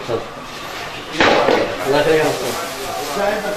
الله يخليك يا مصطفى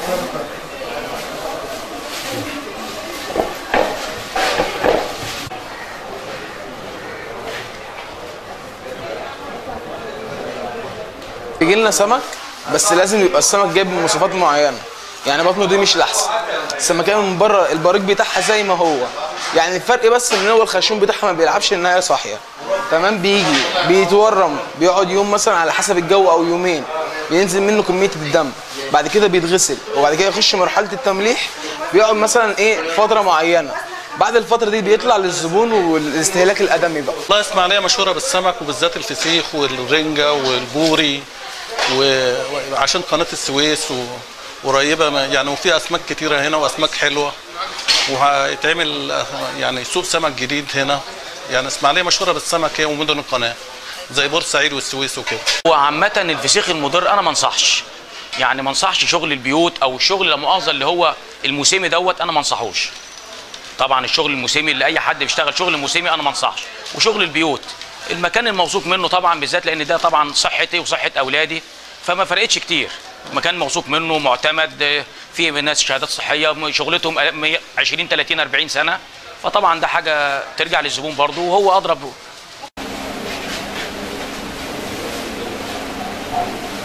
يجي لنا سمك بس لازم يبقى السمك جايب بمواصفات معينه يعني بطنه دي مش الاحسن السمكيه من بره البريق بتاعها زي ما هو يعني الفرق بس ان هو الخرشوم بتاعها ما بيلعبش ان هي صاحيه تمام بيجي بيتورم بيقعد يوم مثلا على حسب الجو او يومين بينزل منه كميه الدم بعد كده بيتغسل وبعد كده يخش مرحله التمليح بيقعد مثلا ايه فتره معينه بعد الفتره دي بيطلع للزبون والاستهلاك الادمي بقى والله اسماعيليه مشهوره بالسمك وبالذات الفسيخ والرنجه والبوري و- وعشان قناه السويس و- قريبه ما- يعني وفي اسماك كتيره هنا واسماك حلوه وهيتعمل آه، يعني سوق سمك جديد هنا يعني اسماعيليه مشهوره بالسمك هي ومدن القناه زي بورسعيد والسويس وكده هو عامة الفسيخ المضر أنا ما انصحش يعني ما انصحش شغل البيوت أو الشغل لا مؤاخذة اللي هو الموسمي دوت أنا ما انصحوش طبعا الشغل الموسمي اللي أي حد بيشتغل شغل موسمي أنا ما انصحش وشغل البيوت المكان الموثوق منه طبعا بالذات لأن ده طبعا صحتي وصحة أولادي فما فرقتش كتير مكان موثوق منه معتمد آه، فيه ناس شهادات صحية شغلتهم 20 30 40 سنة فطبعا ده حاجة ترجع للزبون برضه وهو أضرب